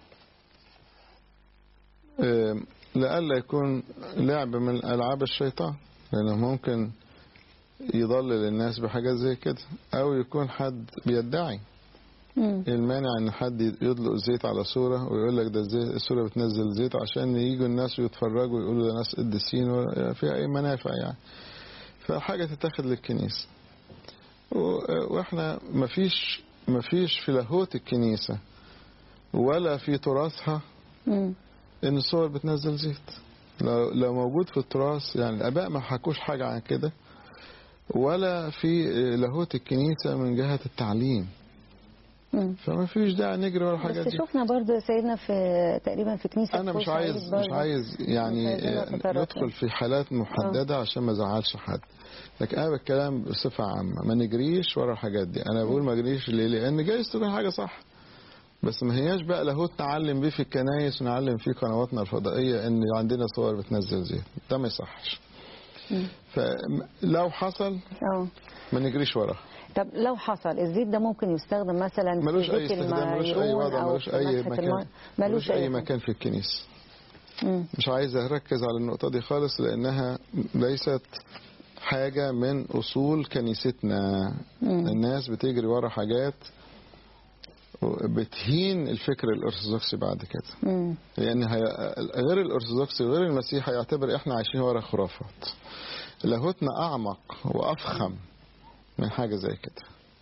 آم، لئلا يكون لعب من ألعاب الشيطان لأنه ممكن يضلل الناس بحاجات زي كده أو يكون حد بيدعي مم. إيه المانع ان حد يدلق زيت على صورة ويقول لك ده الزيت الصورة بتنزل زيت عشان يجوا الناس ويتفرجوا ويقولوا ده ناس قديسين ولا- فيها اي منافع يعني فحاجة تتاخد للكنيسة و- واحنا مفيش مفيش في لاهوت الكنيسة ولا في تراثها مم. ان الصور بتنزل زيت لو لو موجود في التراث يعني الاباء ما حكوش حاجه عن كده ولا في لاهوت الكنيسه من جهه التعليم مم. فما فيش داعي نجري ورا الحاجات بس دي شفنا برضو يا سيدنا في تقريبا في كنيسة انا مش بورسعيد عايز مش برضو. عايز يعني مش عايزين نتطرق ندخل في حالات محدده عشان ما ازعلش حد لكن انا بتكلم بصفه عامه ما نجريش ورا الحاجات دي انا بقول ما اجريش ليه لان جايز تكون حاجه صح بس ما هياش بقى لاهوت نعلم بيه في الكنايس ونعلم فيه قنواتنا الفضائيه ان عندنا صور بتنزل زيت ده ما يصحش فلو حصل اه ما نجريش وراها طب لو حصل الزيت ده ممكن يستخدم مثلا ملوش في اي بيت استخدام ملوش اي المايرون وضع أو ملوش في اي مسحة مكان الماء. ملوش اي حاجة. مكان في الكنيسه مم. مش عايز اركز على النقطة دي خالص لانها ليست حاجة من اصول كنيستنا مم. الناس بتجري ورا حاجات بتهين الفكر الارثوذكسي بعد كده مم. لان هي- غير الارثوذكسي وغير المسيح هيعتبر احنا عايشين ورا خرافات لاهوتنا اعمق وافخم من حاجة زي كده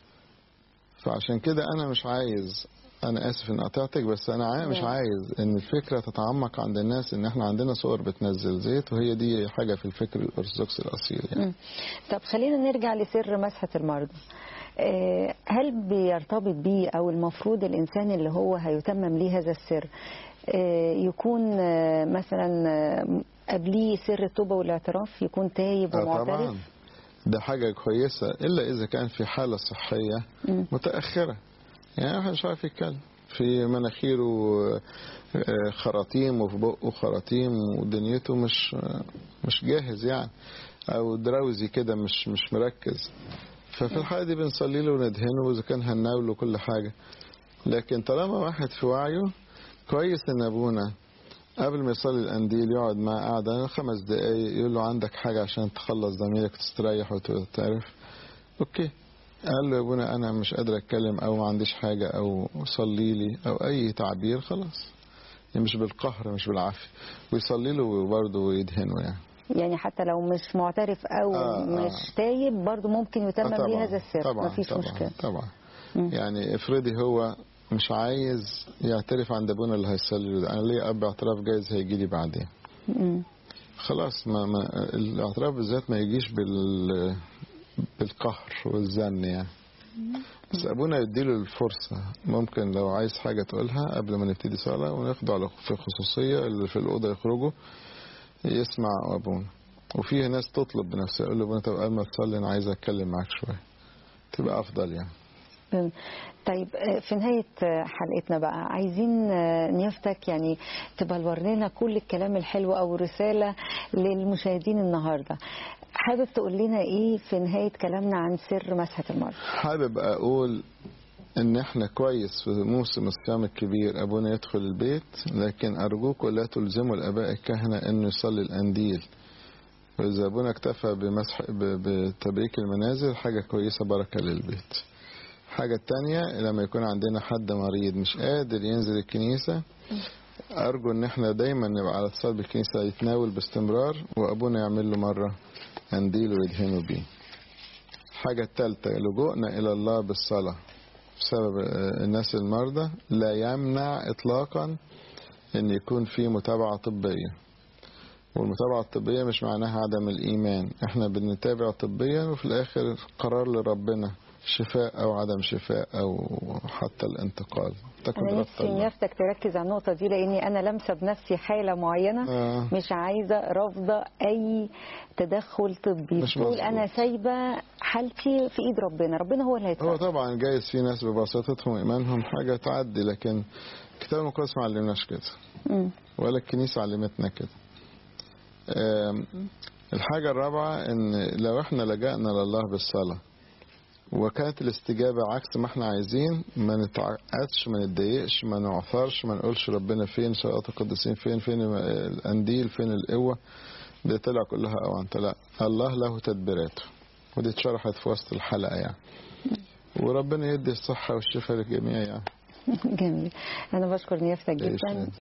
فعشان كده انا مش عايز انا اسف ان قطعتك بس انا عاي- مش لا. عايز ان الفكره تتعمق عند الناس ان احنا عندنا صور بتنزل زيت وهي دي حاجه في الفكر الارثوذكسي الاصيل يعني مم. طب خلينا نرجع لسر مسحة المرضى آه، هل بيرتبط بيه او المفروض الانسان اللي هو هيتمم ليه هذا السر آه، يكون آه، مثلا آه، قبليه سر التوبة والاعتراف يكون تايب آه ومعترف طبعا ده حاجه كويسه الا اذا كان في حاله صحيه مم. متاخره يعني واحد مش عارف يتكلم في مناخيره آه، خراطيم وفي بقه خراطيم ودنيته مش آه، مش جاهز يعني او دراوزي كده مش مش مركز ففي الحالة دي بنصلي له وندهنه واذا كان هنناوله كل حاجة لكن طالما واحد في وعيه كويس ان ابونا قبل ما يصلي القنديل يقعد معاه قاعدة خمس دقايق يقول له عندك حاجة عشان تخلص ضميرك وتستريح وتعرف اوكي قال له يا ابونا انا مش قادر اتكلم او ما عنديش حاجة او صلي لي او اي تعبير خلاص يعني مش بالقهر مش بالعافية ويصلي له برضه ويدهنه يعني يعني حتى لو مش معترف او آه، آه. مش تايب برضو ممكن يتمم آه، ليه هذا السر طبعا مفيش طبعا مشكلة طبعا مم. يعني افرضي هو مش عايز يعترف عند ابونا اللي هيصلي له ده انا ليه اب اعتراف جايز هيجي لي بعدين مم. خلاص ما, ما الاعتراف بالذات ما يجيش بال بالقهر والزن يعني بس ابونا يديله الفرصه ممكن لو عايز حاجه تقولها قبل ما نبتدي صلاه وناخده على في خصوصيه اللي في الاوضه يخرجوا يسمع ابونا وفي ناس تطلب بنفسها يقول له ابونا طب قبل ما تصلي انا عايز اتكلم معاك شويه تبقى افضل يعني مم. طيب آه، في نهاية آه، حلقتنا بقى عايزين آه، نيافتك يعني تبلور لنا كل الكلام الحلو أو رسالة للمشاهدين النهاردة حابب تقول لنا إيه في نهاية كلامنا عن سر مسحة المرض حابب اقول ان احنا كويس في موسم الصيام الكبير ابونا يدخل البيت لكن ارجوكم لا تلزموا الاباء الكهنه انه يصلي القنديل واذا ابونا اكتفى بمسح ب- بتبريك المنازل حاجه كويسه بركه للبيت الحاجة التانية لما يكون عندنا حد مريض مش قادر ينزل الكنيسة أرجو إن إحنا دايما نبقى على اتصال بالكنيسة يتناول باستمرار وأبونا يعمل له مرة قنديل ويدهنه بيه. الحاجة التالتة لجوءنا إلى الله بالصلاة بسبب آه، الناس المرضى لا يمنع إطلاقا إن يكون في متابعة طبية. والمتابعة الطبية مش معناها عدم الإيمان إحنا بنتابع طبيا وفي الآخر قرار لربنا شفاء أو عدم شفاء أو حتى الانتقال تكن أنا إرادة نفسي الله. نيافتك تركز على النقطة دي لأني أنا لامسة بنفسي حالة معينة آه. مش عايزة رافضة أي تدخل طبي مش تقول مظبوط. أنا سايبة حالتي في إيد ربنا ربنا هو اللي هو هيتصرف طبعا جايز في ناس ببساطتهم وإيمانهم حاجة تعدي لكن الكتاب المقدس ما علمناش كده مم. ولا الكنيسة علمتنا كده آم، الحاجة الرابعة ان لو احنا لجأنا لله بالصلاة وكانت الاستجابة عكس ما احنا عايزين ما نتعقدش ما نتضايقش ما نعثرش ما نقولش ربنا فين صلوات القديسين فين فين القنديل فين القوة دي طلع كلها أوانت لا الله له تدبيراته ودي اتشرحت في وسط الحلقة يعني وربنا يدي الصحة والشفاء للجميع يعني جميل انا بشكر نيافتك عيش جدا يعني.